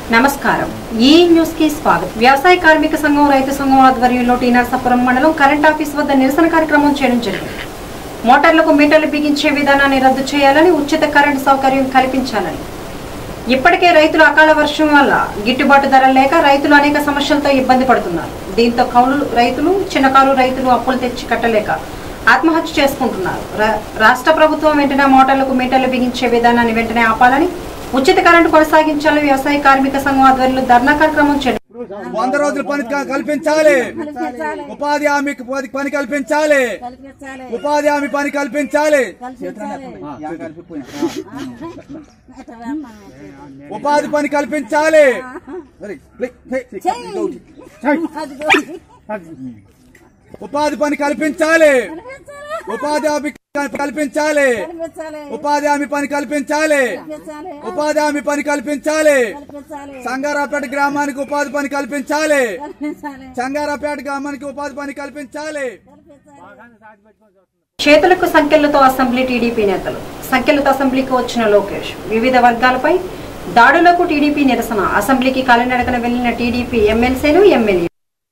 నమస్కారం ఈ న్యూస్ కి స్వాగతం వ్యవసాయ కార్మిక సంఘం రైతు సంఘం ఆధ్వర్యంలో టీ నరసాపురం మండలం కరెంట్ ఆఫీస్ వద్ద నిరసన కార్యక్రమం చేయడం జరిగింది మోటార్లకు మీటర్లు బిగించే విధానాన్ని రద్దు చేయాలని ఉచిత కరెంటు సౌకర్యం కల్పించాలని ఇప్పటికే రైతులు అకాల వర్షం వల్ల గిట్టుబాటు ధర లేక రైతులు అనేక సమస్యలతో ఇబ్బంది పడుతున్నారు దీంతో కౌలు రైతులు చిన్నకారు రైతులు అప్పులు తెచ్చి కట్టలేక ఆత్మహత్య చేసుకుంటున్నారు రా- రాష్ట్ర ప్రభుత్వం వెంటనే మోటార్లకు మీటర్లు బిగించే విధానాన్ని వెంటనే ఆపాలని ఉచిత కరెంటు కొనసాగించాలని వ్యవసాయ కార్మిక సంఘం ఆధ్వర్యంలో ధర్నా కార్యక్రమం చేయడం వంద రోజుల పని క- కల్పించాలి ఉపాధి హామీకి పని- పని కల్పించాలి కల్పించాలి ఉపాధి హామీ పని కల్పించాలి కల్పించాలి ఉపాధి పని కల్పించాలి సరే, ప్లే, ప్లే. అదిగో. ఉపాధి పని కల్పించాలి ఉపాధి హామీ క- కల్పించాలి కల్పించాలి ఉపాధి హామీ పని కల్పించాలి కల్పించాలి ఉపాధి హామీ పని కల్పించాలి కల్పించాలి సంగారాపేట గ్రామానికి ఉపాధి పని కల్పించాలి కల్పించాలి సంగారాపేట గ్రామానికి ఉపాధి పని కల్పించాలి చేతులకు సంఖ్యలతో అసెంబ్లీ టీడీపీ నేతలు సంఖ్యలతో అసెంబ్లీకి వచ్చిన లోకేష్ వివిధ వర్గాలపై దాడులకు టీడీపీ నిరసన అసెంబ్లీకి కాలినడకన వెళ్లిన టీడీపీ ఎమ్మెల్సీలు ఎమ్మెల్యే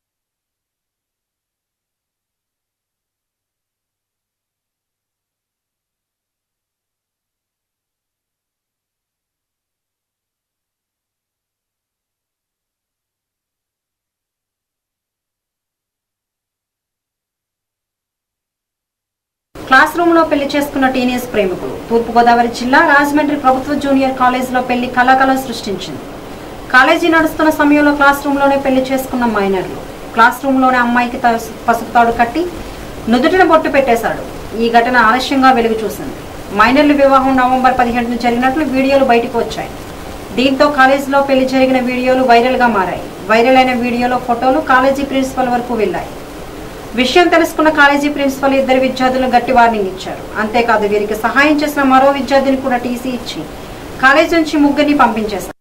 క్లాస్ రూమ్ లో పెళ్లి చేసుకున్న టీనేజ్ ప్రేమికులు తూర్పుగోదావరి జిల్లా రాజమండ్రి ప్రభుత్వ జూనియర్ కాలేజీలో పెళ్లి కళాకళ సృష్టించింది కాలేజీ నడుస్తున్న సమయంలో క్లాస్ రూమ్ లోనే పెళ్లి చేసుకున్న మైనర్లు క్లాస్ రూమ్ లోనే అమ్మాయికి త- పసుపు తాడు కట్టి నుదుటిన బొట్టు పెట్టేశాడు ఈ ఘటన ఆలస్యంగా వెలుగు చూసింది మైనర్ల వివాహం నవంబర్ పదిహేడున జరిగినట్లు వీడియోలు బయటకు వచ్చాయి దీంతో కాలేజీలో పెళ్లి జరిగిన వీడియోలు వైరల్ గా మారాయి వైరల్ అయిన వీడియోలో ఫోటోలు కాలేజీ ప్రిన్సిపల్ వరకు వెళ్ళాయి విషయం తెలుసుకున్న కాలేజీ ప్రిన్సిపల్ ఇద్దరు విద్యార్థులను గట్టి వార్నింగ్ ఇచ్చారు అంతేకాదు వీరికి సహాయం చేసిన మరో విద్యార్థిని కూడా టీసీ ఇచ్చి కాలేజీ నుంచి ముగ్గురిని పంపించేశారు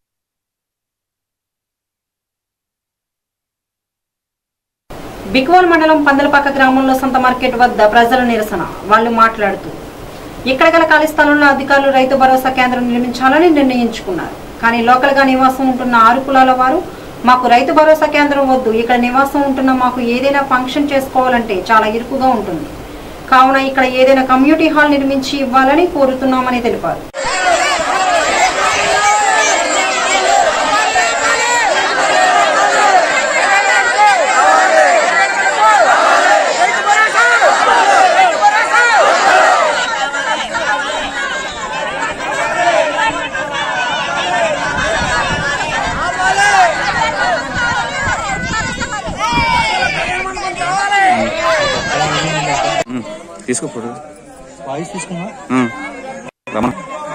బిక్వాల్ మండలం పందలపాక గ్రామంలో సొంత మార్కెట్ వద్ద ప్రజల నిరసన వాళ్ళు మాట్లాడుతూ ఇక్కడ గల ఖాళీ స్థలంలో అధికారులు రైతు భరోసా కేంద్రం నిర్మించాలని నిర్ణయించుకున్నారు కానీ లోకల్ గా నివాసం ఉంటున్న ఆరు కులాల వారు మాకు రైతు భరోసా కేంద్రం వద్దు ఇక్కడ నివాసం ఉంటున్న మాకు ఏదైనా ఫంక్షన్ చేసుకోవాలంటే చాలా ఇరుకుగా ఉంటుంది కావున ఇక్కడ ఏదైనా కమ్యూనిటీ హాల్ నిర్మించి ఇవ్వాలని కోరుతున్నామని తెలిపారు తీసుకో ఫోటో వాయిస్ తీసుకున్నా ఉమ్. రమణ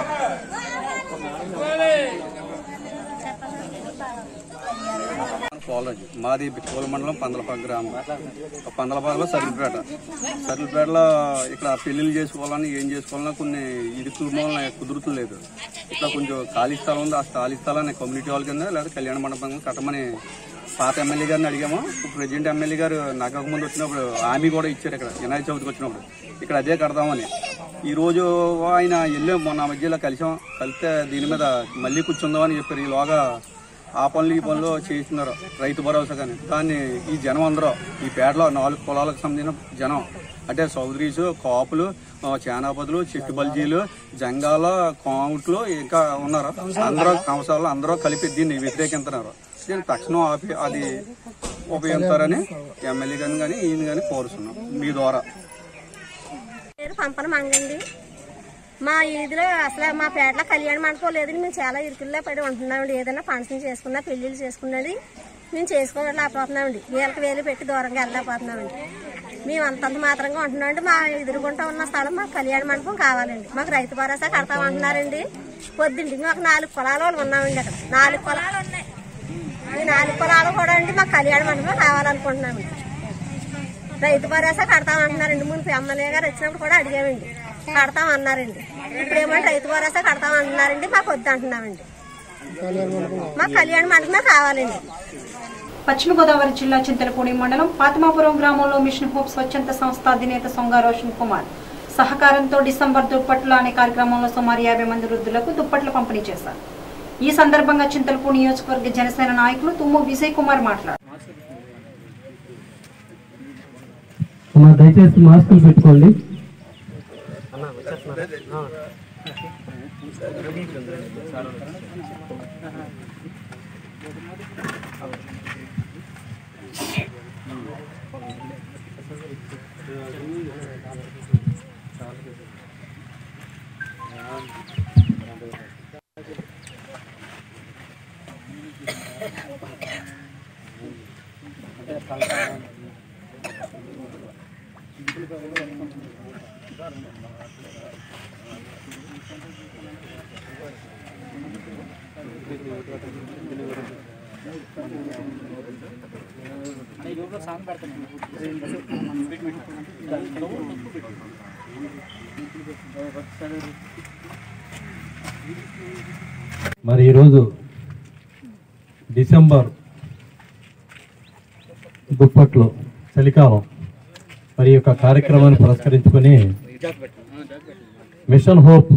కాలేజ్ మాది బిక్కోల మండలం పందలపాక గ్రామం పందలపాకలో సర్కిల్పేట సర్కిల్పేటలో ఇక్కడ పెళ్లిళ్ళు చేసుకోవాలని ఏం చేసుకోవాలన్నా కొన్ని ఇది కుటుంబాలను కుదురుతులేదు ఇక్కడ కొంచెం ఖాళీ స్థలం ఉంది ఆ ఖాళీ స్థలాన్ని కమ్యూనిటీ హాల్ కింద లేదా కళ్యాణ మండపం కట్టమని పాత ఎమ్మెల్యే గారిని అడిగాము ఇప్పుడు ప్రెసిడెంట్ ఎమ్మెల్యే గారు నాకు ముందు వచ్చినప్పుడు హామీ కూడా ఇచ్చారు ఇక్కడ వినాయక చవితికి వచ్చినప్పుడు ఇక్కడ అదే కడదామని ఈ రోజు ఆయన వెళ్ళాం మొన్న మధ్యలో కలిసాం కలిస్తే దీని మీద మళ్ళీ కూర్చుందామని చెప్పారు ఈలోగా ఆ పనులు ఈ పనులు చేస్తున్నారు రైతు భరోసా కానీ దాన్ని ఈ జనం అందరూ ఈ పేటలో నాలుగు కులాలకు సంబంధించిన జనం అంటే చౌదరీస్ కాపులు ఆ, చేనాపతులు చెట్టు బల్జీలు జంగాల కాముట్లు ఇంకా ఉన్నారు అందరూ కంసాలు అందరూ కలిపి దీన్ని వ్యతిరేకిస్తున్నారు దీన్ని తక్షణం ఆపి అది ఉపయోగిస్తారని ఎమ్మెల్యే గారిని కానీ ఈయన కానీ కోరుతున్నాం మీ ద్వారా పేరు పంపన మంగండి మా ఈదిలో అసలు మా పేటలో కళ్యాణ మండపం లేదని మేము చాలా ఇరుకుల్లో పడి ఉంటున్నామండి ఏదైనా ఫంక్షన్ చేసుకున్నా పెళ్లిళ్ళు చేసుకున్నది మేము చేసుకోలేకపోతున్నామండి వీళ్ళకి వేలు పెట్టి దూరంగా వెళ్ళలేకపోతున్నామండి మేము అంతంత మాత్రంగా ఉంటున్నామండి మా ఎదురుగుంటా ఉన్న స్థలం మాకు కళ్యాణ మండపం కావాలండి మాకు రైతు భరోసా కడతామంటున్నారండి పొద్దుండి మాకు నాలుగు పొలాల వాళ్ళు ఉన్నామండి అక్కడ నాలుగు పొలాలు ఉన్నాయి ఈ నాలుగు పొలాలు కూడా అండి మాకు కళ్యాణ మండపం కావాలనుకుంటున్నామండి రైతు భరోసా కడతామంటున్నారండి ముందు ఎమ్మెల్యే గారు వచ్చినప్పుడు కూడా అడిగామండి కడతామన్నారండి ఇప్పుడు ఏమంటే రైతు భరోసా కడతామంటున్నారండి మాకు వద్దు అంటున్నామండి మాకు కళ్యాణ మండపమే కావాలండి పశ్చిమ గోదావరి జిల్లా చింతలపూడి మండలం పాతమాపురం గ్రామంలో మిషన్ హోప్ స్వచ్ఛంద సంస్థ అధినేత సొంగ రోషన్ కుమార్ సహకారంతో డిసెంబర్ దుప్పట్లు అనే కార్యక్రమంలో సుమారు యాభై మంది వృద్ధులకు దుప్పట్లు పంపిణీ చేశారు ఈ సందర్భంగా చింతలపూడి నియోజకవర్గ జనసేన నాయకులు తుమ్ము విజయ్ కుమార్ మాట్లాడారు అమ్మా దయచేసి మాస్కులు పెట్టుకోండి మరి ఈరోజు డిసెంబర్ దుప్పట్లో చలికాలం మరి ఈ యొక్క కార్యక్రమాన్ని పురస్కరించుకొని మిషన్ హోప్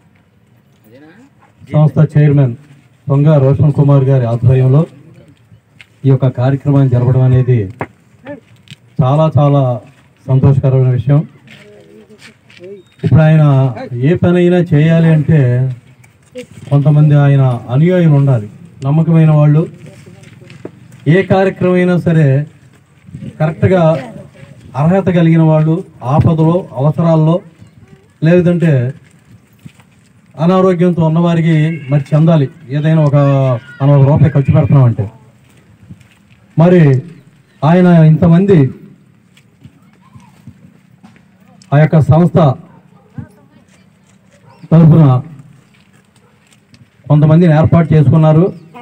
సంస్థ చైర్మన్ పొంగ రోషన్ కుమార్ గారి ఆధ్వర్యంలో ఈ యొక్క కార్యక్రమాన్ని జరపడం అనేది చాలా చాలా సంతోషకరమైన విషయం ఇప్పుడు ఆయన ఏ పని అయినా చేయాలి అంటే కొంతమంది ఆయన అనుయాయులు ఉండాలి నమ్మకమైన వాళ్ళు ఏ కార్యక్రమం అయినా సరే కరెక్ట్గా అర్హత కలిగిన వాళ్ళు ఆపదలో అవసరాల్లో లేదంటే అనారోగ్యంతో ఉన్నవారికి మరి చెందాలి ఏదైనా ఒక మనం ఒక రూపాయి ఖర్చు పెడుతున్నామంటే మరి ఆయన ఇంతమంది ఆ యొక్క సంస్థ తరఫున కొంతమందిని ఏర్పాటు చేసుకున్నారు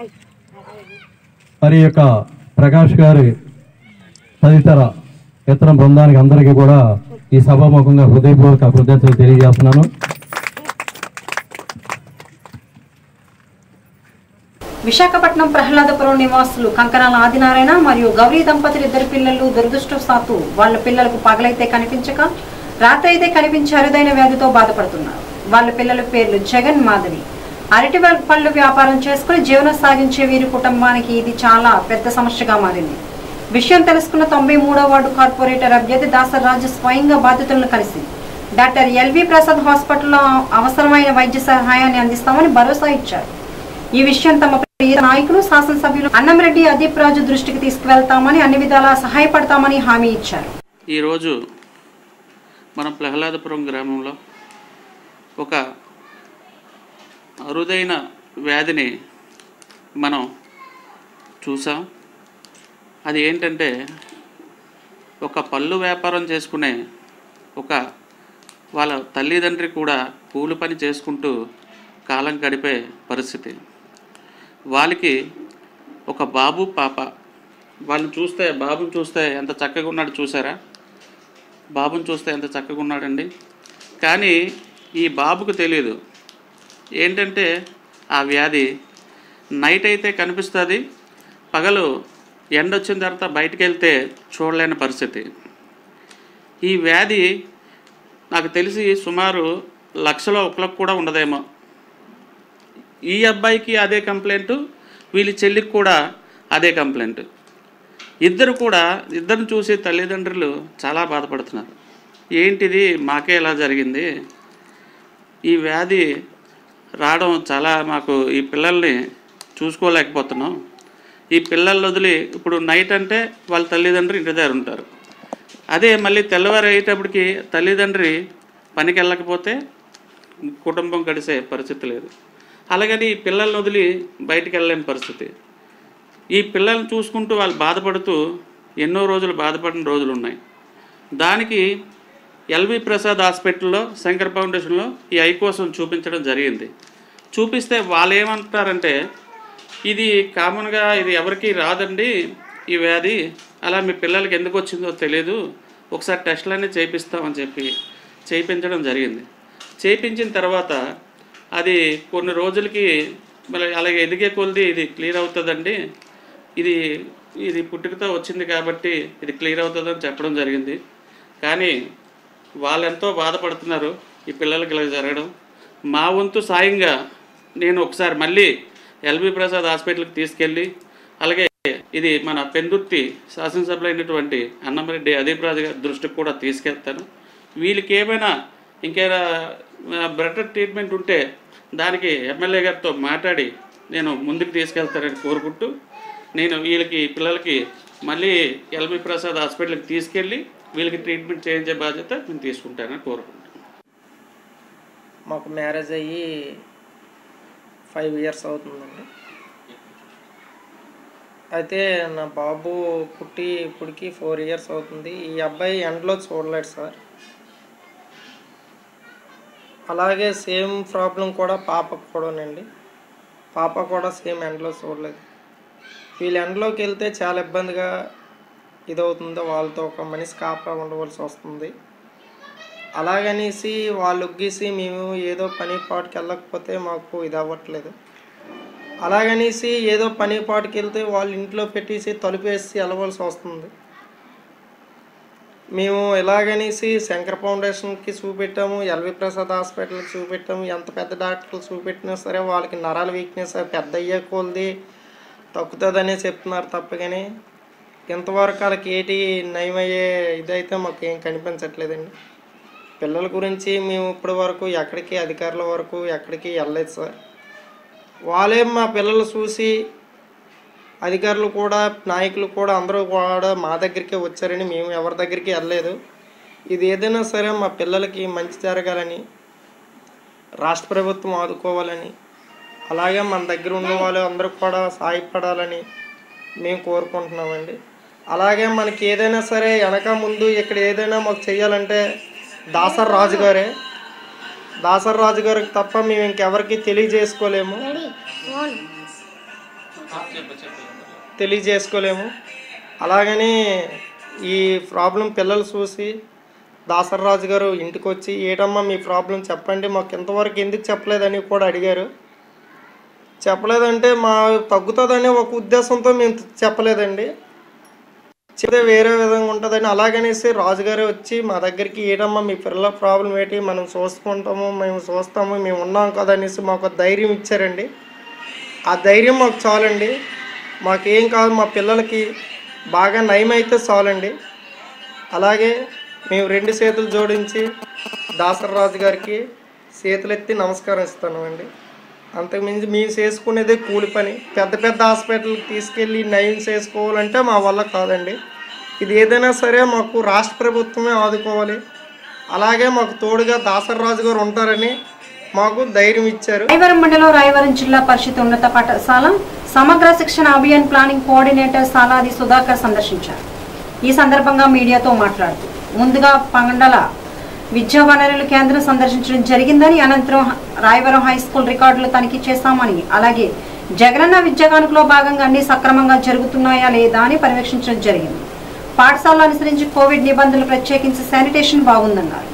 మరి ఈ యొక్క ప్రకాష్ గారి తదితర ఇతర బృందానికి అందరికీ కూడా ఈ సభాముఖంగా హృదయపూర్వక కృతజ్ఞతలు తెలియజేస్తున్నాను విశాఖపట్నం ప్రహ్లాదపురం నివాసులు కంకరాల ఆదినారాయణ మరియు గౌరీ దంపతులు ఇద్దరు పిల్లలు దురదృష్టవశాత్తు వాళ్ళ పిల్లలకు పగలైతే కనిపించక రాత్రి అయితే కనిపించే అరుదైన వ్యాధితో బాధపడుతున్నారు వాళ్ళ పిల్లల పేర్లు జగన్ మాధవి అరటి పళ్ళు వ్యాపారం చేసుకుని జీవనం సాగించే వీరి కుటుంబానికి ఇది చాలా పెద్ద సమస్యగా మారింది విషయం తెలుసుకున్న తొంభై మూడో వార్డు కార్పొరేటర్ అభ్యర్థి దాసరాజు స్వయంగా బాధితులను కలిసి డాక్టర్ ఎల్వి ప్రసాద్ హాస్పిటల్లో అవసరమైన వైద్య సహాయాన్ని అందిస్తామని భరోసా ఇచ్చారు ఈ విషయం తమ ప్రియ నాయకులు శాసనసభ్యులు అన్నంరెడ్డి అదీప్ రాజు దృష్టికి తీసుకువెళ్తామని అన్ని విధాలా సహాయపడతామని హామీ ఇచ్చారు ఈరోజు మన ప్రహ్లాదపురం గ్రామంలో ఒక అరుదైన వ్యాధిని మనం చూసాం అది ఏంటంటే ఒక పళ్ళు వ్యాపారం చేసుకునే ఒక వాళ్ళ తల్లిదండ్రి కూడా కూలి పని చేసుకుంటూ కాలం గడిపే పరిస్థితి వాళ్ళకి ఒక బాబు పాప వాళ్ళని చూస్తే బాబుని చూస్తే ఎంత చక్కగా ఉన్నాడు చూసారా బాబుని చూస్తే ఎంత చక్కగా ఉన్నాడండి కానీ ఈ బాబుకు తెలియదు ఏంటంటే ఆ వ్యాధి నైట్ అయితే కనిపిస్తుంది పగలు ఎండ వచ్చిన తర్వాత బయటికి వెళ్తే చూడలేని పరిస్థితి ఈ వ్యాధి నాకు తెలిసి సుమారు లక్షలో ఒకరికి కూడా ఉండదేమో ఈ అబ్బాయికి అదే కంప్లైంట్ వీళ్ళ చెల్లికి కూడా అదే కంప్లైంట్ ఇద్దరు కూడా ఇద్దరిని చూసి తల్లిదండ్రులు చాలా బాధపడుతున్నారు ఏంటిది మాకే ఇలా జరిగింది ఈ వ్యాధి రావడం చాలా మాకు ఈ పిల్లల్ని చూసుకోలేకపోతున్నాం ఈ పిల్లల్ని వదిలి ఇప్పుడు నైట్ అంటే వాళ్ళ తల్లిదండ్రులు ఇంటి దగ్గర ఉంటారు అదే మళ్ళీ తెల్లవారు అయ్యేటప్పటికి తల్లిదండ్రి పనికి వెళ్ళకపోతే కుటుంబం గడిసే పరిస్థితి లేదు అలాగని ఈ పిల్లల్ని వదిలి బయటికి వెళ్ళలేని పరిస్థితి ఈ పిల్లల్ని చూసుకుంటూ వాళ్ళు బాధపడుతూ ఎన్నో రోజులు బాధపడిన రోజులు ఉన్నాయి దానికి ఎల్వి ప్రసాద్ హాస్పిటల్లో శంకర్ ఫౌండేషన్లో ఈ ఐ కోసం చూపించడం జరిగింది చూపిస్తే వాళ్ళు ఏమంటారంటే ఇది కామన్గా ఇది ఎవరికి రాదండి ఈ వ్యాధి అలా మీ పిల్లలకి ఎందుకు వచ్చిందో తెలియదు ఒకసారి టెస్టులన్నీ చేయిస్తామని చెప్పి చేయించడం జరిగింది చేయించిన తర్వాత అది కొన్ని రోజులకి మళ్ళీ అలాగే ఎదిగే కొలిది ఇది క్లియర్ అవుతుందండి ఇది ఇది పుట్టుకతో వచ్చింది కాబట్టి ఇది క్లియర్ అవుతుందని చెప్పడం జరిగింది కానీ వాళ్ళు ఎంతో బాధపడుతున్నారు ఈ పిల్లలకి ఇలా జరగడం మా వంతు సాయంగా నేను ఒకసారి మళ్ళీ ఎల్బి ప్రసాద్ హాస్పిటల్కి తీసుకెళ్ళి అలాగే ఇది మన పెందుర్తి శాసనసభలో అయినటువంటి అన్నమరెడ్డి అదీప్ రాజు గారి దృష్టికి కూడా తీసుకెళ్తాను వీళ్ళకి ఏమైనా ఇంకేమైనా బెటర్ ట్రీట్మెంట్ ఉంటే దానికి ఎమ్మెల్యే గారితో మాట్లాడి నేను ముందుకు తీసుకెళ్తానని కోరుకుంటూ నేను వీళ్ళకి పిల్లలకి మళ్ళీ ఎల్బి ప్రసాద్ హాస్పిటల్కి తీసుకెళ్ళి వీళ్ళకి ట్రీట్మెంట్ చేయించే బాధ్యత నేను తీసుకుంటానని కోరుకుంటున్నాను మాకు మ్యారేజ్ అయ్యి ఫైవ్ ఇయర్స్ అవుతుందండి అయితే నా బాబు పుట్టి ఇప్పటికి ఫోర్ ఇయర్స్ అవుతుంది ఈ అబ్బాయి ఎండలో చూడలేడు సార్ అలాగే సేమ్ ప్రాబ్లం కూడా పాపకు కూడానండి పాప కూడా సేమ్ ఎండలో చూడలేదు వీళ్ళు ఎండలోకి వెళ్తే చాలా ఇబ్బందిగా ఇదవుతుందో వాళ్ళతో ఒక మనిషి కాపలా ఉండవలసి వస్తుంది అలాగనేసి వాళ్ళు ఒగ్గేసి మేము ఏదో పని పాటుకి వెళ్ళకపోతే మాకు ఇది అవ్వట్లేదు అలాగనేసి ఏదో పని పాటుకి వెళ్తే వాళ్ళు ఇంట్లో పెట్టేసి తలుపేసి వెళ్ళవలసి వస్తుంది మేము ఎలాగనేసి శంకర్ ఫౌండేషన్కి చూపెట్టాము ఎల్వి ప్రసాద్ హాస్పిటల్కి చూపెట్టాము ఎంత పెద్ద డాక్టర్లు చూపెట్టినా సరే వాళ్ళకి నరాల వీక్నెస్ పెద్ద అయ్యే కొలది తగ్గుతుందనే చెప్తున్నారు తప్ప కానీ ఇంతవరకు వాళ్ళకి ఏటి నయమయ్యే ఇదైతే మాకు ఏం కనిపించట్లేదండి పిల్లల గురించి మేము ఇప్పటి వరకు ఎక్కడికి అధికారుల వరకు ఎక్కడికి వెళ్ళలేదు సార్ వాళ్ళే మా పిల్లలు చూసి అధికారులు కూడా నాయకులు కూడా అందరూ కూడా మా దగ్గరికే వచ్చారని మేము ఎవరి దగ్గరికి వెళ్ళలేదు ఇది ఏదైనా సరే మా పిల్లలకి మంచి జరగాలని రాష్ట్ర ప్రభుత్వం ఆదుకోవాలని అలాగే మన దగ్గర ఉన్న వాళ్ళు అందరూ కూడా సాయపడాలని మేము కోరుకుంటున్నామండి అలాగే మనకి ఏదైనా సరే వెనక ముందు ఇక్కడ ఏదైనా మాకు చేయాలంటే దాసర్ రాజు గారే దాసర్ రాజు గారికి తప్ప మేము ఇంకెవరికి తెలియజేసుకోలేము తెలియజేసుకోలేము అలాగని ఈ ప్రాబ్లం పిల్లలు చూసి దాసరరాజు గారు ఇంటికి వచ్చి ఏటమ్మా మీ ప్రాబ్లం చెప్పండి మాకు ఇంతవరకు ఎందుకు చెప్పలేదని కూడా అడిగారు చెప్పలేదంటే మా తగ్గుతుందనే ఒక ఉద్దేశంతో మేము చెప్పలేదండి చెప్తే వేరే విధంగా ఉంటుందని అలాగనేసి రాజుగారే వచ్చి మా దగ్గరికి ఏటమ్మా మీ పిల్లల ప్రాబ్లం ఏంటి మనం చూసుకుంటాము మేము చూస్తాము మేము ఉన్నాం కదా అనేసి మాకు ధైర్యం ఇచ్చారండి ఆ ధైర్యం మాకు చాలండి మాకేం కాదు మా పిల్లలకి బాగా నయమైతే చాలండి అలాగే మేము రెండు చేతులు జోడించి దాసరరాజు గారికి చేతులెత్తి నమస్కారం ఇస్తామండి అంతకుమించి మేము చేసుకునేదే కూలి పని పెద్ద పెద్ద హాస్పిటల్కి తీసుకెళ్ళి నయం చేసుకోవాలంటే మా వల్ల కాదండి ఇది ఏదైనా సరే మాకు రాష్ట్ర ప్రభుత్వమే ఆదుకోవాలి అలాగే మాకు తోడుగా దాసరరాజు గారు ఉంటారని మాకు ధైర్యం ఇచ్చారు రాయవరం మండలం రాయవరం జిల్లా పరిషత్ ఉన్నత పాఠశాల సమగ్ర శిక్షణ అభియాన్ ప్లానింగ్ కోఆర్డినేటర్ సాలాది సుధాకర్ సందర్శించారు ఈ సందర్భంగా మీడియాతో మాట్లాడుతూ ముందుగా పంగండల విద్యా వనరుల కేంద్రం సందర్శించడం జరిగిందని అనంతరం రాయవరం హై స్కూల్ రికార్డులు తనిఖీ చేశామని అలాగే జగనన్న విద్యా కానుకలో భాగంగా అన్ని సక్రమంగా జరుగుతున్నాయా లేదా అని పర్యవేక్షించడం జరిగింది పాఠశాలలో అనుసరించి కోవిడ్ నిబంధనలు ప్రత్యేకించి శానిటేషన్ బాగుందన్నారు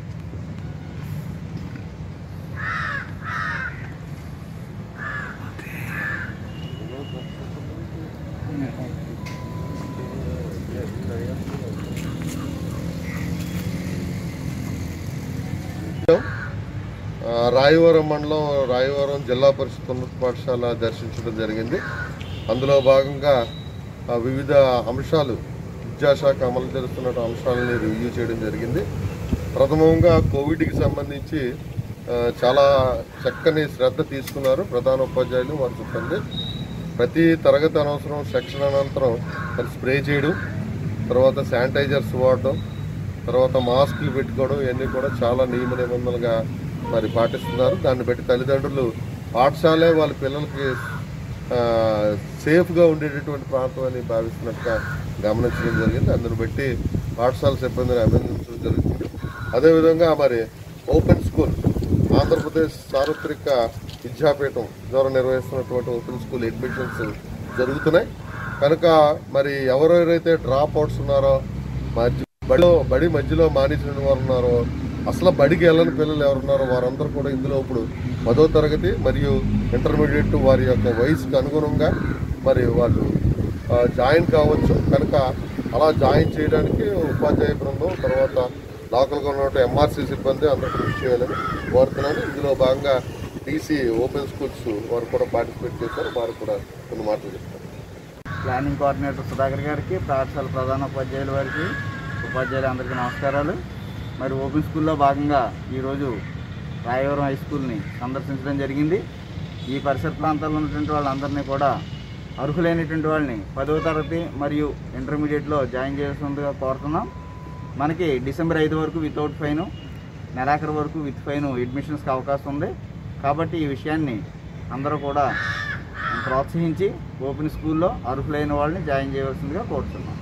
ఆ, రాయవరం మండలం రాయవరం జిల్లా పరిషత్ ఉన్నత పాఠశాల దర్శించడం జరిగింది అందులో భాగంగా ఆ, వివిధ అంశాలు విద్యాశాఖ అమలు చేస్తున్న అంశాలని రివ్యూ చేయడం జరిగింది ప్రథమంగా కోవిడ్కి సంబంధించి ఆ, చాలా చక్కని శ్రద్ధ తీసుకున్నారు ప్రధాన ఉపాధ్యాయులు వారి సిబ్బంది ప్రతి తరగతి అనవసరం సెక్షన్ అనంతరం మరి స్ప్రే చేయడం తర్వాత శానిటైజర్స్ వాడడం తర్వాత మాస్కులు పెట్టుకోవడం ఇవన్నీ కూడా చాలా నియమ నిబంధనలుగా మరి పాటిస్తున్నారు దాన్ని బట్టి తల్లిదండ్రులు పాఠశాలే వాళ్ళ పిల్లలకి ఆ, సేఫ్గా ఉండేటటువంటి ప్రాంతం అని భావిస్తున్నట్టుగా గమనించడం జరిగింది అందుని బట్టి పాఠశాల సిబ్బందిని అభినందించడం జరుగుతుంది అదేవిధంగా మరి ఓపెన్ స్కూల్ ఆంధ్రప్రదేశ్ సార్వత్రిక విద్యాపీఠం ద్వారా నిర్వహిస్తున్నటువంటి ఓపెన్ స్కూల్ అడ్మిషన్స్ జరుగుతున్నాయి కనుక మరి ఎవరెవరైతే డ్రాప్ అవుట్స్ ఉన్నారో మధ్య బడిలో బడి మధ్యలో మానేసిన వారు ఉన్నారో అసలు బడికి వెళ్ళని పిల్లలు ఎవరున్నారో వారందరూ కూడా ఇందులో ఇప్పుడు పదో తరగతి మరియు ఇంటర్మీడియట్ వారి యొక్క వయసుకు అనుగుణంగా మరి వాళ్ళు ఆ, జాయిన్ కావచ్చు కనుక అలా జాయిన్ చేయడానికి ఉపాధ్యాయ బృందం తర్వాత లోకల్గా ఉన్నటువంటి ఎంఆర్సీ సిబ్బంది అందరూ కృషి చేయాలని కోరుతున్నాను ఇందులో భాగంగా టీసీ ఓపెన్ స్కూల్స్ వారు కూడా పార్టిసిపేట్ చేశారు వారు కూడా కొన్ని మాటలు చెప్తారు ప్లానింగ్ కోఆర్డినేటర్ సుధాకర్ గారికి పాఠశాల ప్రధాన ఉపాధ్యాయుల వారికి ఉపాధ్యాయులు అందరికీ నమస్కారాలు మరి ఓపెన్ స్కూల్లో భాగంగా ఈరోజు రాయవరం హై స్కూల్ని సందర్శించడం జరిగింది ఈ పరిసర ప్రాంతాల్లో ఉన్నటువంటి వాళ్ళందరినీ కూడా అర్హులైనటువంటి వాళ్ళని పదవ తరగతి మరియు ఇంటర్మీడియట్లో జాయిన్ చేయాల్సిందిగా కోరుతున్నాం మనకి డిసెంబర్ ఐదు వరకు వితౌట్ ఫైన్ నెలాఖరు వరకు విత్ ఫైన్ అడ్మిషన్స్కి అవకాశం ఉంది కాబట్టి ఈ విషయాన్ని అందరూ కూడా ప్రోత్సహించి ఓపెన్ స్కూల్లో అర్హులైన వాళ్ళని జాయిన్ చేయవలసిందిగా కోరుతున్నాం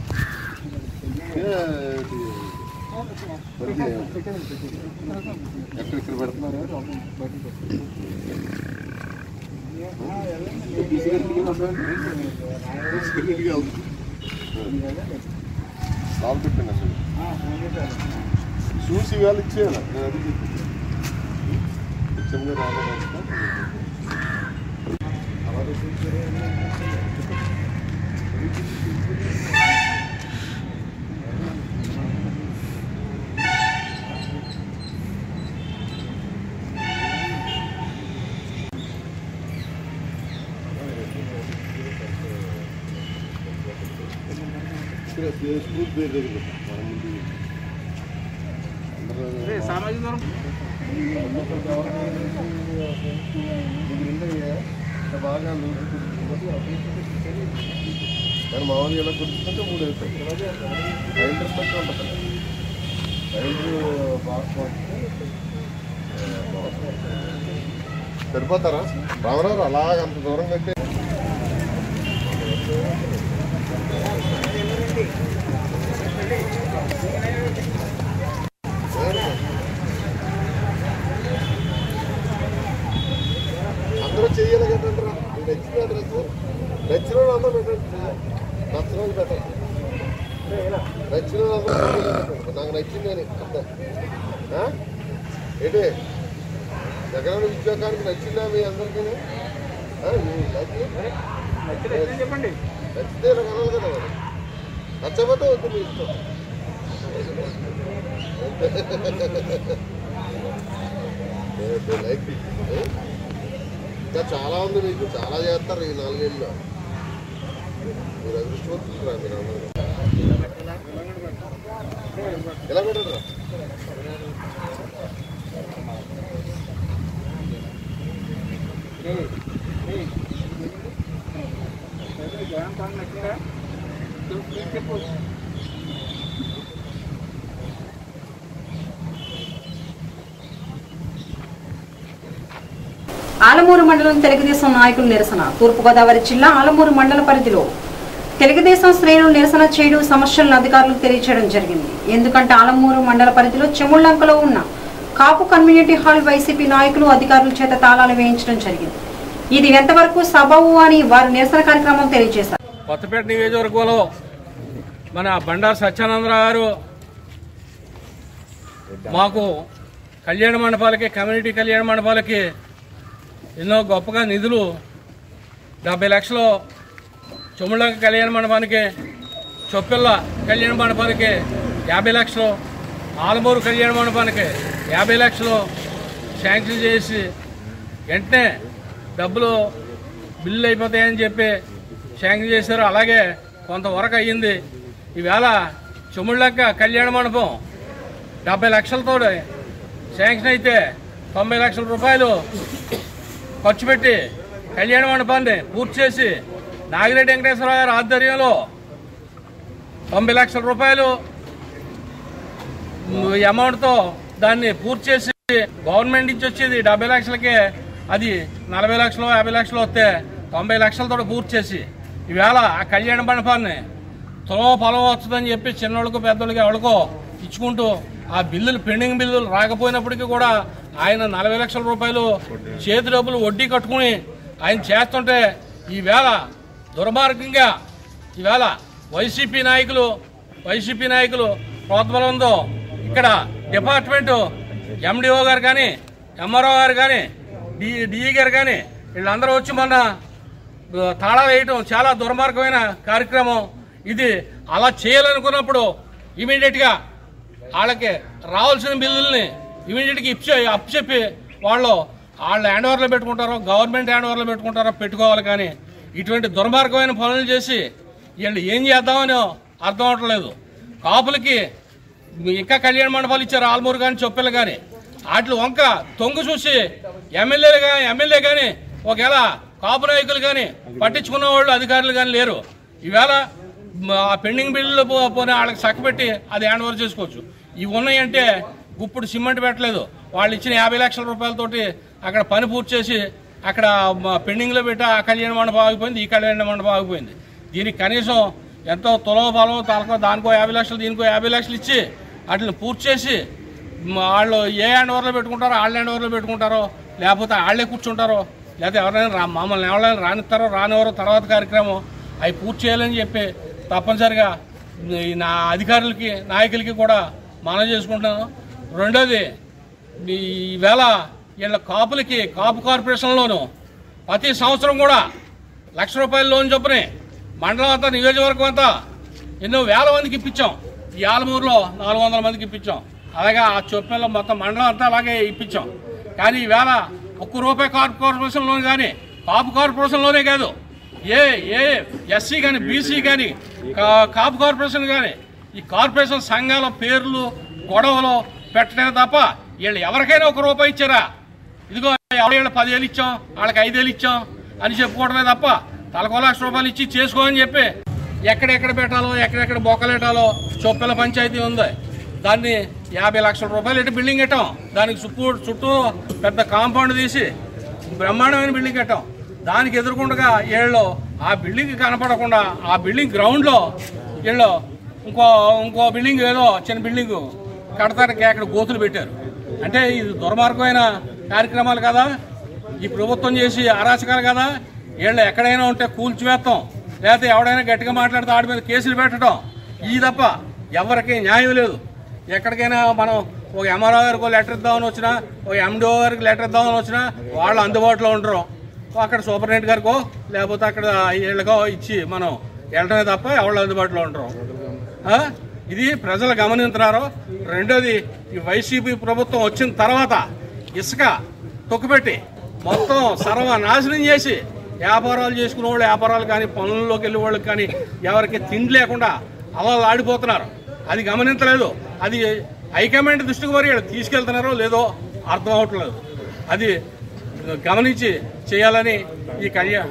ఎక్కడికి పెడుతున్నారు కాల్ పెట్టండి అసలు చూసి వాళ్ళు ఇచ్చేయాలి నేను అది ఇచ్చాము రాలేదు ఇక్కడ స్కూల్ పేరు దగ్గర పెట్టు. మన ముందు అందరూ సామాజిక దూరం బాగా లూజు కానీ మామూలుగా ఇలా కుదుర్చుకుంటే మూడు అవుతాయి రైల్స్ తక్కువ ఉంటుంది రైలు బాగా సరిపోతారా రామరావు అలాగ అంత దూరం కంటే అందరూ చెయ్యాలి కదండి రా నచ్చిన అడ్రస్ నచ్చిన వాళ్ళు అందరూ పెట్టండి నచ్చిన వాళ్ళు పెట్టండి నచ్చిన వాళ్ళు అందరూ పెట్టండి. నాకు నచ్చిందని అంతే ఆ? ఏంటి జగన్ ఉద్యోగానికి నచ్చిందా మీ అందరికీ ఆ, మీ నచ్చి- చెప్పండి నచ్చితే ఇలా కనాలి కదా మరి నచ్చకపోతే వద్దు మీ ఇష్టం ఏంటి, లైక్ ఇట్. ఇంకా చాలా ఉంది మీకు చాలా చేస్తారు ఈ నాలుగేళ్ళు మీరు అదృష్టవంతులురా మీరు అందరూ ఎలా పెట్టరా ఆలమూరు మండలం తెలుగుదేశం నాయకుల నిరసన తూర్పుగోదావరి జిల్లా ఆలమూరు మండల పరిధిలో తెలుగుదేశం శ్రేణులు నిరసన చేయడం సమస్యలను అధికారులకు తెలియజేయడం జరిగింది ఎందుకంటే ఆలమూరు మండల పరిధిలో చెముళ్లంకలో ఉన్న కాపు కమ్యూనిటీ హాల్ వైసీపీ నాయకులు అధికారుల చేత తాళాలు వేయించడం జరిగింది ఇది ఎంతవరకు సబవు అని వారు నిరసన కార్యక్రమం తెలియజేశారు కొత్తపేట నియోజకవర్గంలో మన బండారు సత్యానందరావు గారు మాకు కళ్యాణ మండపాలకి కమ్యూనిటీ కళ్యాణ మండపాలకి ఎన్నో గొప్పగా నిధులు డెబ్బై లక్షలు చొమ్ముళ్ళ కళ్యాణ మండపానికి చొప్పిల్ల కళ్యాణ మండపానికి యాభై లక్షలు ఆలమూరు కళ్యాణ మండపానికి యాభై లక్షలు శాంక్షన్ చేసి వెంటనే డబ్బులు బిల్లు అయిపోతాయని చెప్పి శాంక్షన్ చేశారు అలాగే కొంతవరకు అయ్యింది ఈవేళ చెముళ్ళక్క కళ్యాణ మండపం డెబ్బై లక్షలతో శాంక్షన్ అయితే తొంభై లక్షల రూపాయలు ఖర్చు పెట్టి కళ్యాణ మండపాన్ని పూర్తి చేసి నాగిరెడ్డి వెంకటేశ్వరరావు గారి ఆధ్వర్యంలో తొంభై లక్షల రూపాయలు ఈ అమౌంట్తో దాన్ని పూర్తి చేసి గవర్నమెంట్ నుంచి వచ్చేది డెబ్బై లక్షలకే అది నలభై లక్షలు యాభై లక్షలు వస్తే తొంభై లక్షలతో పూర్తి చేసి ఈవేళ ఆ కళ్యాణ మండపాన్ని తులం పొలం వస్తుందని చెప్పి చిన్నోళ్ళకు పెద్దోళ్ళకి ఎవరికో ఇచ్చుకుంటూ ఆ బిల్లులు పెండింగ్ బిల్లులు రాకపోయినప్పటికీ కూడా ఆయన నలభై లక్షల రూపాయలు చేతి డబ్బులు వడ్డీ కట్టుకుని ఆయన చేస్తుంటే ఈవేళ దుర్మార్గంగా ఈవేళ వైసీపీ నాయకులు వైసీపీ నాయకులు ప్రోత్బలంతో ఇక్కడ డిపార్ట్మెంటు ఎండిఓ గారు కానీ ఎంఆర్ఓ గారు కానీ డి డిఈ గారు కానీ వీళ్ళందరూ వచ్చి మొన్న ఆ, తాళాలు వేయటం చాలా దుర్మార్గమైన కార్యక్రమం ఇది అలా చేయాలనుకున్నప్పుడు ఇమీడియట్గా వాళ్ళకి రావాల్సిన బిల్లుల్ని ఇమీడియట్గా ఇప్చే అప్పచెప్పి వాళ్ళు వాళ్ళు హ్యాండ్ ఓవర్లో పెట్టుకుంటారో గవర్నమెంట్ హ్యాండ్ ఓవర్లో పెట్టుకుంటారో పెట్టుకోవాలి కానీ ఇటువంటి దుర్మార్గమైన పనులు చేసి వీళ్ళు ఏం చేద్దామని అర్థం అవట్లేదు కాపులకి ఇంకా కళ్యాణ మండపాలు ఇచ్చారు ఆల్మూరు కానీ చొప్పెలు కానీ వాటి వంక తొంగు చూసి ఎమ్మెల్యేలు కానీ ఎమ్మెల్యే కానీ ఒకవేళ కాపు నాయకులు కానీ పట్టించుకున్న వాళ్ళు అధికారులు కానీ లేరు ఈవేళ మ- ఆ పెండింగ్ బిల్లులు పో- పోనీ వాళ్ళకి చక్కబెట్టి అది హ్యాండ్ ఓవర్ చేసుకోవచ్చు ఇవి ఉన్నాయంటే ఇప్పుడు సిమెంట్ పెట్టలేదు వాళ్ళు ఇచ్చిన యాభై లక్షల రూపాయలతోటి అక్కడ పని పూర్తి చేసి అక్కడ మ- పెండింగ్లో పెట్టి ఆ కళ్యాణ మండపం ఆగిపోయింది ఈ కళ్యాణ మండపం ఆగిపోయింది దీనికి కనీసం ఎంతో తులో బలం తలకో దానికో యాభై లక్షలు దీనికో యాభై లక్షలు ఇచ్చి వాటిని పూర్తి చేసి మ- వాళ్ళు ఏ హ్యాండ్ ఓవర్లో పెట్టుకుంటారో వాళ్ళ హ్యాండ్ ఓవర్లో పెట్టుకుంటారో లేకపోతే వాళ్ళే కూర్చుంటారో లేకపోతే ఎవరైనా రా మమ్మల్ని ఎవరైనా రానిస్తారో రానివారో తర్వాత కార్యక్రమం అవి పూర్తి చేయాలని చెప్పి తప్పనిసరిగా ఈ నా అధికారులకి నాయకులకి కూడా మనం చేసుకుంటున్నాను రెండోది ఈ ఈవేళ వీళ్ళ కాపులకి కాపు కార్పొరేషన్లోను ప్రతి సంవత్సరం కూడా లక్ష రూపాయల లోన్ చొప్పునే మండలం అంతా నియోజకవర్గం అంతా ఎన్నో వేల మందికి ఇప్పించాం ఈ ఆలమూరులో నాలుగు వందల మందికి ఇప్పించాం అలాగే ఆ చొప్పెల్లో మొత్తం మండలం అంతా అలాగే ఇప్పించాం కానీ ఈవేళ ఒక్క రూపాయి కార్పొ కార్పొరేషన్లోనే కానీ కాపు కార్పొరేషన్లోనే కాదు ఏ ఏ ఎస్సీ కానీ బీసీ కానీ కా- కాపు కార్పొరేషన్ కానీ ఈ కార్పొరేషన్ సంఘాల పేర్లు గొడవలు పెట్టడమే తప్ప వీళ్ళు ఎవరికైనా ఒక రూపాయి ఇచ్చారా ఇదిగో ఎవరు పదివేలు ఇచ్చాం వాళ్ళకి ఐదేళ్ళు ఇచ్చాం అని చెప్పుకోవడమే తప్ప తలకో లక్ష రూపాయలు ఇచ్చి చేసుకో అని చెప్పి ఎక్కడెక్కడ పెట్టాలో ఎక్కడెక్కడ బొక్కలెట్టాలో చొప్పెల పంచాయతీ ఉంది దాన్ని యాభై లక్షల రూపాయలు ఇటు బిల్డింగ్ కట్టాం దానికి చుట్టూ చుట్టూ పెద్ద కాంపౌండ్ తీసి బ్రహ్మాండమైన బిల్డింగ్ కట్టాం దానికి ఎదుర్కొండగా వీళ్ళు ఆ బిల్డింగ్ కనపడకుండా ఆ బిల్డింగ్ గ్రౌండ్లో వీళ్ళు ఇంకో ఇంకో బిల్డింగ్ ఏదో చిన్న బిల్డింగ్ కడతానికి అక్కడ గోతులు పెట్టారు అంటే ఇది దుర్మార్గమైన కార్యక్రమాలు కదా ఈ ప్రభుత్వం చేసి అరాచకాలు కదా వీళ్ళు ఎక్కడైనా ఉంటే కూల్చివేస్తాం లేకపోతే ఎవడైనా గట్టిగా మాట్లాడితే ఆడి మీద కేసులు పెట్టడం ఈ తప్ప ఎవరికి న్యాయం లేదు ఎక్కడికైనా మనం ఒక ఎంఆర్ఓ గారికి లెటర్ ఇద్దామని వచ్చినా ఒక ఎండిఓ గారికి లెటర్ ఇద్దామని వచ్చినా వాళ్ళు అందుబాటులో ఉండరు అక్కడ సూపరింటెండెంట్ గారికో లేకపోతే అక్కడ వీళ్ళకో ఇచ్చి మనం వెళ్ళడమే తప్ప ఎవరు అందుబాటులో ఉండరు ఆ? ఇది ప్రజలు గమనించున్నారు రెండోది ఈ వైసీపీ ప్రభుత్వం వచ్చిన తర్వాత ఇసుక తొక్కుపెట్టి మొత్తం సర్వనాశనం చేసి వ్యాపారాలు చేసుకునే వాళ్ళు వ్యాపారాలు కానీ పనుల్లోకి వెళ్ళే వాళ్ళకి కానీ ఎవరికి తిండి లేకుండా అలా ఆడిపోతున్నారు అది గమనించలేదు అది హైకమాండ్ దృష్టికి మరి వీళ్ళు తీసుకెళ్తున్నారో లేదో అర్థం అవట్లేదు అది గమనించి చేయాలని ఈ కళ్యాణ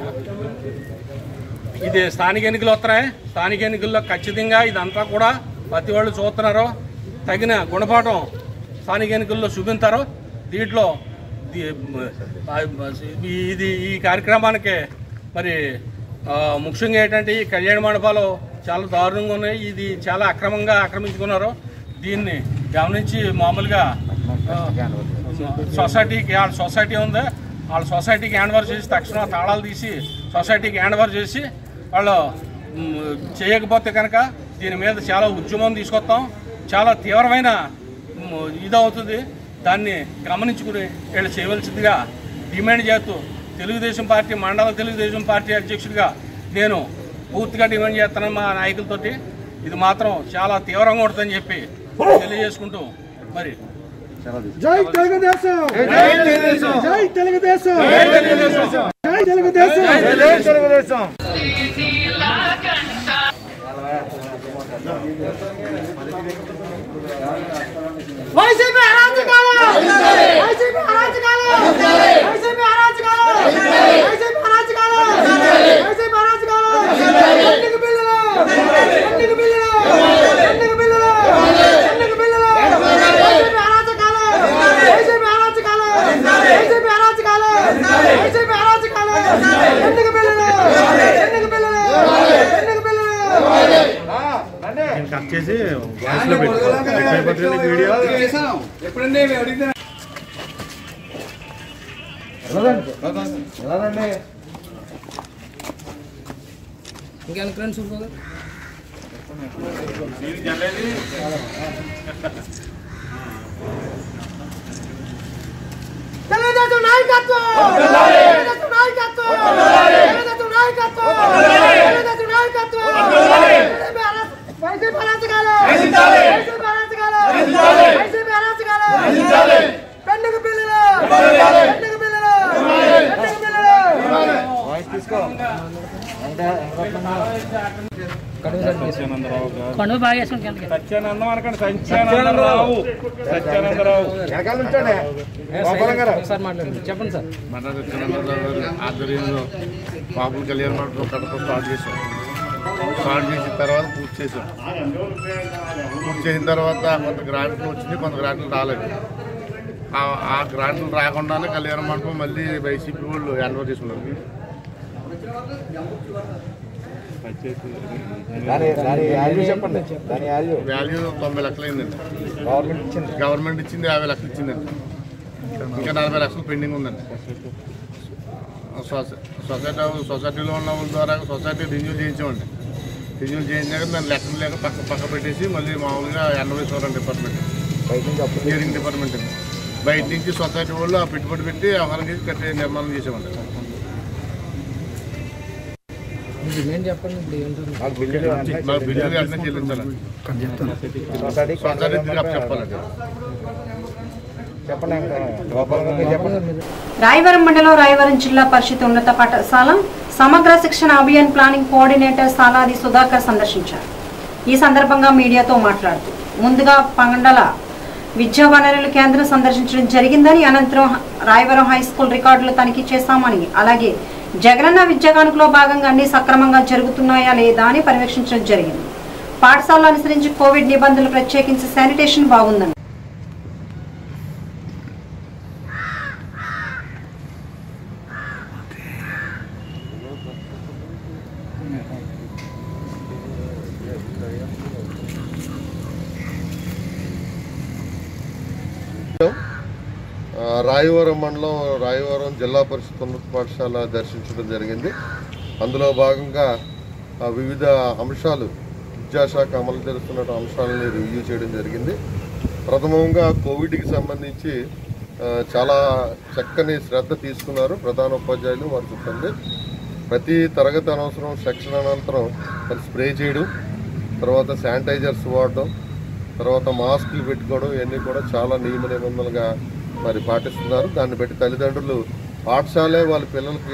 ఇది స్థానిక ఎన్నికలు వస్తున్నాయి స్థానిక ఎన్నికల్లో ఖచ్చితంగా ఇదంతా కూడా ప్రతి వాళ్ళు చూస్తున్నారు తగిన గుణపాఠం స్థానిక ఎన్నికల్లో చూపించారు దీంట్లో ది- ఆ, ఇది ఈ కార్యక్రమానికి మరి ఆ, ముఖ్యంగా ఏంటంటే ఈ కళ్యాణ మండపాలు చాలా దారుణంగా ఉన్నాయి ఇది చాలా అక్రమంగా ఆక్రమించుకున్నారు దీన్ని గమనించి మామూలుగా ఆ, సొసైటీకి వాళ్ళ సొసైటీ ఉంది వాళ్ళ సొసైటీకి హ్యాండ్ ఓవర్ చేసి తక్షణం తాళాలు తీసి సొసైటీకి హ్యాండ్ ఓవర్ చేసి వాళ్ళు మ్, చేయకపోతే కనుక దీని మీద చాలా ఉద్యమం తీసుకొస్తాం చాలా తీవ్రమైన మ్, ఇది అవుతుంది దాన్ని గమనించుకుని వీళ్ళు చేయవలసిందిగా డిమాండ్ చేస్తూ తెలుగుదేశం పార్టీ మండల తెలుగుదేశం పార్టీ అధ్యక్షుడిగా నేను పూర్తిగా డిమాండ్ చేస్తున్నాను మా నాయకులతోటి ఇది మాత్రం చాలా తీవ్రంగా ఉంటుందని చెప్పి తెలియజేసుకుంటూ మరి జై తెలుగుదేశం జై తెలుగుదేశం జై తెలుగుదేశం జై తెలుగుదేశం జై తెలుగుదేశం జై తెలుగుదేశం వైసీపీ అరాచకాలు వైసీపీ అరాచకాలు వైసీపీ అరాచకాలు వైసీపీ అరాచకాలు వైసీపీ అరాచకాలు ఎన్నిక బిల్లులు ఎన్నిక బిల్లులు ఎన్నిక బిల్లులు ఎన్నిక బిల్లులు వైసీపీ అరాచకాలు వైసీపీ అరాచకాలు వైసీపీ అరాచకాలు వైసీపీ అరాచకాలు ఎన్నిక బిల్లులు ఎన్నిక బిల్లులు ఎన్నిక బిల్లులు కట్ చేసి వాయిస్ లో పెట్టుకో వీడియో ఎప్పుడండి అడిగితే ఇంకెన్ని ఫ్రెండ్స్ తెలుగుదేశం నాయకత్వం తెలుగుదేశం నాయకత్వం తెలుగుదేశం నాయకత్వం తెలుగుదేశం నాయకత్వం వైసీపీ అరాచకాలు వైసీపీ అరాచకాలు వైసీపీ అరాచకాలు పెండుకు బిల్లులు పెండుకు బిల్లులు కడుపు బాగా వేసుకుని కిందకి. సత్యానందం అనకండి సత్యానందరావు సత్యానందరావు వెనకాల నుంచోండి. ఒకసారి మాట్లాడండి చెప్పండి సార్ మన సత్యానందరావు గారి ఆధ్వర్యంలో బాబుల కళ్యాణ మండపం కడప స్టార్ట్ చేసాం స్టార్ట్ చేసిన తర్వాత పూర్తి చేసాం పూర్తి చేసిన తర్వాత కొంత గ్రాంట్లు వచ్చింది కొంత గ్రాంట్లు రాలేదు ఆ- ఆ గ్రాంట్లు రాకుండానే కళ్యాణ మండపం మళ్ళీ వైసీపీ వాళ్ళు హ్యాండ్ చేసుకున్నారు దాని దాని వాల్యూ చెప్పండి దాని వాల్యూ వాల్యూ తొంభై లక్షలు అయిందండి గవర్నమెంట్ ఇచ్చింది గవర్నమెంట్ ఇచ్చింది యాభై లక్షలు ఇచ్చిందండి ఇంకా నలభై లక్షలు పెండింగ్ ఉందండి సొసై- సొసైటీ సొసైటీలో ఉన్న వాళ్ళ ద్వారా సొసైటీ రిన్యూ చేయించామండి రిన్యూ చేయించాక దాన్ని లెక్కలు లేక పక్క పక్క పెట్టేసి మళ్ళీ మామూలుగా ఎనభై సోరం డిపార్ట్మెంట్ బయట నుంచి అప్పు క్లియరింగ్ డిపార్ట్మెంట్ అండి బయట నుంచి సొసైటీ వాళ్ళు ఆ పెట్టుబడి పెట్టి వ్యవహారం చేసి కట్టే నిర్మాణం చేసామండి మీకు డిమాండ్ చెప్పండి ఇప్పుడు ఏంటో మాకు బిల్లులు వెంటనే మా బిల్లులు వెంటనే చెల్లించాలండి సొసైటీ సొసైటీ తిరిగి చెప్పాలండి చెప్పండి ఇంకా గోపాల్ గారు మీరు చెప్పండి రాయవరం మండలం రాయవరం జిల్లా పరిషత్ ఉన్నత పాఠశాల సమగ్ర శిక్షణ అభియాన్ ప్లానింగ్ కోఆర్డినేటర్ సాలాది సుధాకర్ సందర్శించారు ఈ సందర్భంగా మీడియాతో మాట్లాడుతూ ముందుగా పంగండల విద్యా వనరుల కేంద్రం సందర్శించడం జరిగిందని అనంతరం రాయవరం హై స్కూల్ రికార్డులు తనిఖీ చేశామని అలాగే జగనన్న విద్యా కానుకలో భాగంగా అన్ని సక్రమంగా జరుగుతున్నాయా లేదా అని పర్యవేక్షించడం జరిగింది పాఠశాలలో అనుసరించి కోవిడ్ నిబంధనలు ప్రత్యేకించి శానిటేషన్ బాగుందని ఆ, రాయవరం మండలం రాయవరం జిల్లా పరిషత్ ఉన్నత పాఠశాల దర్శించడం జరిగింది అందులో భాగంగా ఆ, వివిధ అంశాలు విద్యాశాఖ అమలు చేస్తున్న అంశాలని రివ్యూ చేయడం జరిగింది ప్రథమంగా కోవిడ్కి సంబంధించి ఆ, చాలా చక్కని శ్రద్ధ తీసుకున్నారు ప్రధాన ఉపాధ్యాయులు వారి సిబ్బంది ప్రతి తరగతి అనవసరం సెక్షన్ అనంతరం మరి స్ప్రే చేయడం తర్వాత శానిటైజర్స్ వాడడం తర్వాత మాస్కులు పెట్టుకోవడం ఇవన్నీ కూడా చాలా నియమ నిబంధనలుగా మరి పాటిస్తున్నారు దాన్ని బట్టి తల్లిదండ్రులు పాఠశాలే వాళ్ళ పిల్లలకి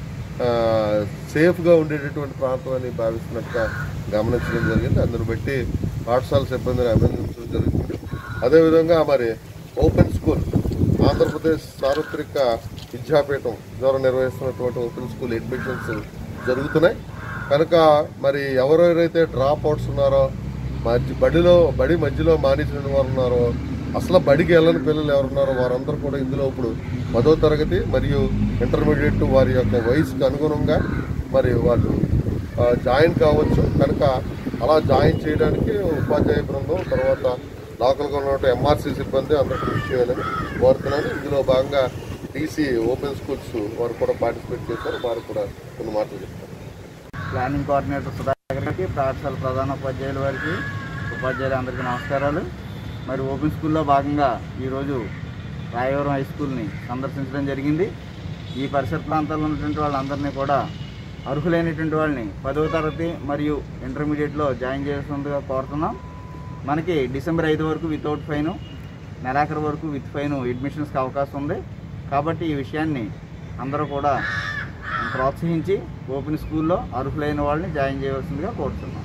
ఆ, సేఫ్గా ఉండేటటువంటి ప్రాంతం అని భావిస్తున్నట్టుగా గమనించడం జరిగింది అందుని బట్టి పాఠశాల సిబ్బందిని అభినందించడం జరుగుతుంది అదేవిధంగా మరి ఓపెన్ స్కూల్ ఆంధ్రప్రదేశ్ సార్వత్రిక విద్యాపీఠం ద్వారా నిర్వహిస్తున్నటువంటి ఓపెన్ స్కూల్ అడ్మిషన్స్ జరుగుతున్నాయి కనుక మరి ఎవరెవరైతే డ్రాప్ అవుట్స్ ఉన్నారో మధ్య బడిలో బడి మధ్యలో మానేసిన వారు ఉన్నారో అసలు బడికి వెళ్ళని పిల్లలు ఎవరున్నారో వారందరూ కూడా ఇందులో ఇప్పుడు పదో తరగతి మరియు ఇంటర్మీడియట్ వారి యొక్క వయసుకు అనుగుణంగా మరి వాళ్ళు ఆ, జాయిన్ కావచ్చు కనుక అలా జాయిన్ చేయడానికి ఉపాధ్యాయ బృందం తర్వాత లోకల్గా ఉన్నటువంటి ఎంఆర్సీ సిబ్బంది అందరూ కృషి చేయాలని కోరుతున్నాను ఇందులో భాగంగా టీసీ ఓపెన్ స్కూల్స్ వారు కూడా పార్టిసిపేట్ చేశారు వారు కూడా కొన్ని మాటలు చెప్తారు ప్లానింగ్ కోఆర్డినేటర్ సుధాకర్ గారికి పాఠశాల ప్రధాన ఉపాధ్యాయుల వారికి ఉపాధ్యాయులు అందరికీ నమస్కారాలు మరి ఓపెన్ స్కూల్లో భాగంగా ఈరోజు రాయవరం హై స్కూల్ని సందర్శించడం జరిగింది ఈ పరిసర ప్రాంతాల్లో ఉన్నటువంటి వాళ్ళందరినీ కూడా అర్హులైనటువంటి వాళ్ళని పదవ తరగతి మరియు ఇంటర్మీడియట్లో జాయిన్ చేస్తుందిగా కోరుతున్నాం మనకి డిసెంబర్ ఐదు వరకు వితౌట్ ఫైన్ నెలాఖరు వరకు విత్ ఫైన్ అడ్మిషన్స్కి అవకాశం ఉంది కాబట్టి ఈ విషయాన్ని అందరూ కూడా ప్రోత్సహించి ఓపెన్ స్కూల్లో అర్హులైన వాళ్ళని జాయిన్ చేయవలసిందిగా కోరుతున్నాం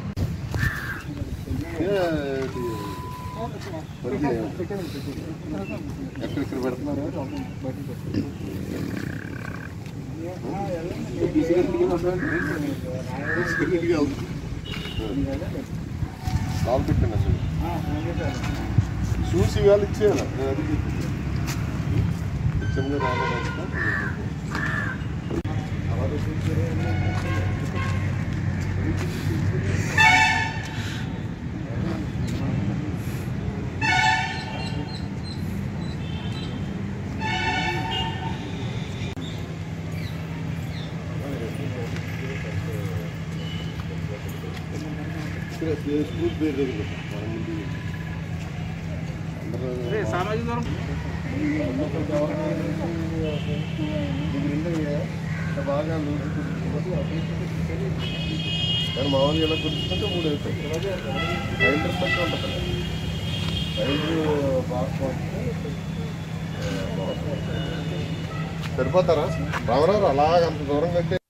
ఎక్కడెక్కడ పెడుతున్నారు కాల్ పెట్టండి అసలు చూసి వాళ్ళు ఇచ్చేయాలి నేను అది ఇచ్చాము రాబోతా స్కూల్ పేరు దగ్గర పెట్టు. మనం ముందు అందరూ సామాజిక దూరం బాగా లూజు కానీ మామూలుగా ఇలా కుదుర్చుకుంటే మూడు అవుతాయి రైల్డర్ బట్టి ఉంటుంది రైలు బాగా సరిపోతారా రామరావు అలాగ అంత దూరం కంటే